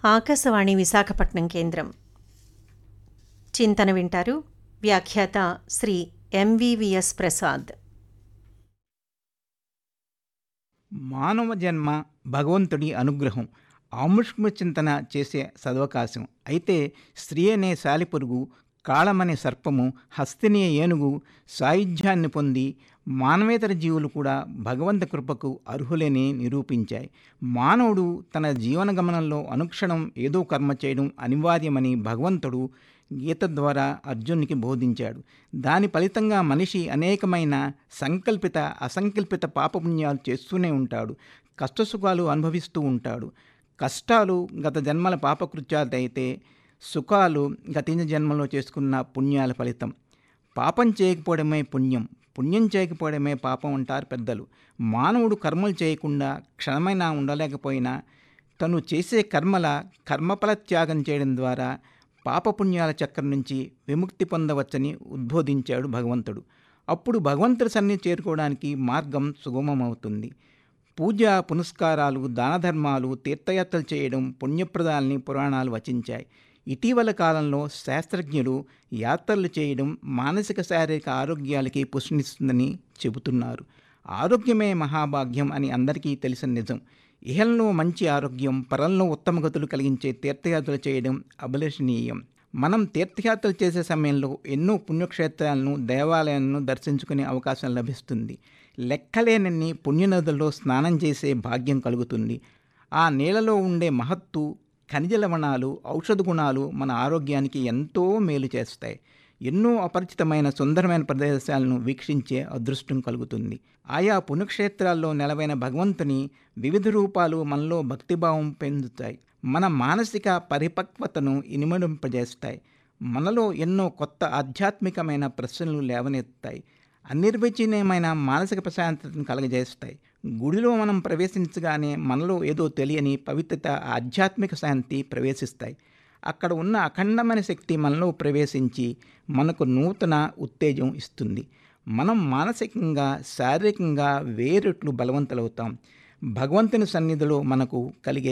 ఆకాశవాణి విశాఖపట్నం కేంద్రం చింతన వింటారు వ్యాఖ్యాత శ్రీ ఎంవివిఎస్ ప్రసాద్ మానవ జన్మ భగవంతుడి అనుగ్రహం ఆముష్మ చింతన చేసే సదవకాశం అయితే స్త్రీ అనే సాలిపురుగు కాళమనే సర్పము హస్తిని ఏనుగు సాయుధ్యాన్ని పొంది మానవేతర జీవులు కూడా భగవంత కృపకు అర్హులేని నిరూపించాయి మానవుడు తన జీవన గమనంలో అనుక్షణం ఏదో కర్మ చేయడం అనివార్యమని భగవంతుడు గీత ద్వారా అర్జునునికి బోధించాడు దాని ఫలితంగా మనిషి అనేకమైన సంకల్పిత అసంకల్పిత పాపపుణ్యాలు చేస్తూనే ఉంటాడు కష్టసుఖాలు అనుభవిస్తూ ఉంటాడు కష్టాలు గత జన్మల పాపకృత్యాలైతే సుఖాలు గతించ జన్మలో చేసుకున్న పుణ్యాల ఫలితం పాపం చేయకపోవడమే పుణ్యం పుణ్యం చేయకపోవడమే పాపం అంటారు పెద్దలు మానవుడు కర్మలు చేయకుండా క్షణమైనా ఉండలేకపోయినా తను చేసే కర్మల కర్మఫల త్యాగం చేయడం ద్వారా పాపపుణ్యాల చక్రం నుంచి విముక్తి పొందవచ్చని ఉద్బోధించాడు భగవంతుడు అప్పుడు భగవంతుడి సన్ని చేరుకోవడానికి మార్గం సుగమమవుతుంది పూజ పునస్కారాలు దానధర్మాలు తీర్థయాత్రలు చేయడం పుణ్యప్రదాలని పురాణాలు వచించాయి ఇటీవల కాలంలో శాస్త్రజ్ఞులు యాత్రలు చేయడం మానసిక శారీరక ఆరోగ్యాలకి పుష్టిస్తుందని చెబుతున్నారు ఆరోగ్యమే మహాభాగ్యం అని అందరికీ తెలిసిన నిజం ఇహంలో మంచి ఆరోగ్యం పరంలో ఉత్తమ గతులు కలిగించే తీర్థయాత్రలు చేయడం అభిలషణీయం మనం తీర్థయాత్రలు చేసే సమయంలో ఎన్నో పుణ్యక్షేత్రాలను దేవాలయాలను దర్శించుకునే అవకాశం లభిస్తుంది లెక్కలేనన్ని పుణ్యనదుల్లో స్నానం చేసే భాగ్యం కలుగుతుంది ఆ నీళ్ళలో ఉండే మహత్తు ఖనిజ లవణాలు ఔషధ గుణాలు మన ఆరోగ్యానికి ఎంతో మేలు చేస్తాయి ఎన్నో అపరిచితమైన సుందరమైన ప్రదేశాలను వీక్షించే అదృష్టం కలుగుతుంది ఆయా పుణ్యక్షేత్రాల్లో నెలవైన భగవంతుని వివిధ రూపాలు మనలో భక్తిభావం పెందుతాయి మన మానసిక పరిపక్వతను ఇనుమడింపజేస్తాయి మనలో ఎన్నో కొత్త ఆధ్యాత్మికమైన ప్రశ్నలు లేవనెత్తాయి అనిర్వచనీయమైన మానసిక ప్రశాంతతను కలగజేస్తాయి గుడిలో మనం ప్రవేశించగానే మనలో ఏదో తెలియని పవిత్రత ఆధ్యాత్మిక శాంతి ప్రవేశిస్తాయి అక్కడ ఉన్న అఖండమైన శక్తి మనలో ప్రవేశించి మనకు నూతన ఉత్తేజం ఇస్తుంది మనం మానసికంగా శారీరకంగా వేరెట్లు బలవంతులవుతాం భగవంతుని సన్నిధిలో మనకు కలిగే